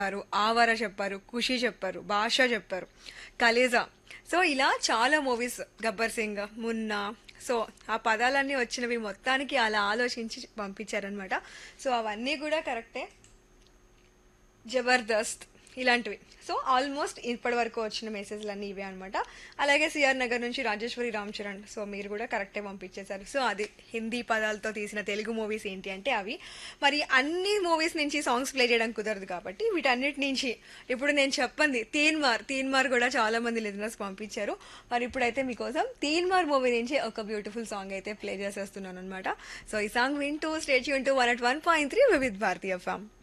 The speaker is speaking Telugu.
చెప్పారు ఆవార చెప్పారు ఖుషి చెప్పారు భాష చెప్పారు కలేజా సో ఇలా చాలా మూవీస్ గబ్బర్ సింగ్ మున్నా సో ఆ పదాలన్నీ వచ్చినవి మొత్తానికి అలా ఆలోచించి పంపించారనమాట సో అవన్నీ కూడా కరెక్టే జబర్దస్త్ ఇలాంటివి సో ఆల్మోస్ట్ ఇప్పటి వరకు వచ్చిన మెసేజ్లు అన్నీ ఇవే అనమాట అలాగే సిఆర్ నగర్ నుంచి రాజేశ్వరి రామ్ చరణ్ సో మీరు కూడా కరెక్టే పంపించేశారు సో అది హిందీ పదాలతో తీసిన తెలుగు మూవీస్ ఏంటి అంటే అవి మరి అన్ని మూవీస్ నుంచి సాంగ్స్ ప్లే చేయడం కుదరదు కాబట్టి వీటన్నిటి నుంచి ఇప్పుడు నేను చెప్పండి తీన్మార్ తీన్మార్ కూడా చాలా మంది లిజనర్స్ పంపించారు మరి ఇప్పుడైతే మీకోసం తీన్మార్ మూవీ నుంచి ఒక బ్యూటిఫుల్ సాంగ్ అయితే ప్లే చేసేస్తున్నాను అనమాట సో ఈ సాంగ్ వింటూ స్టేట్ యూన్ two one at one point three Vividh Bharati form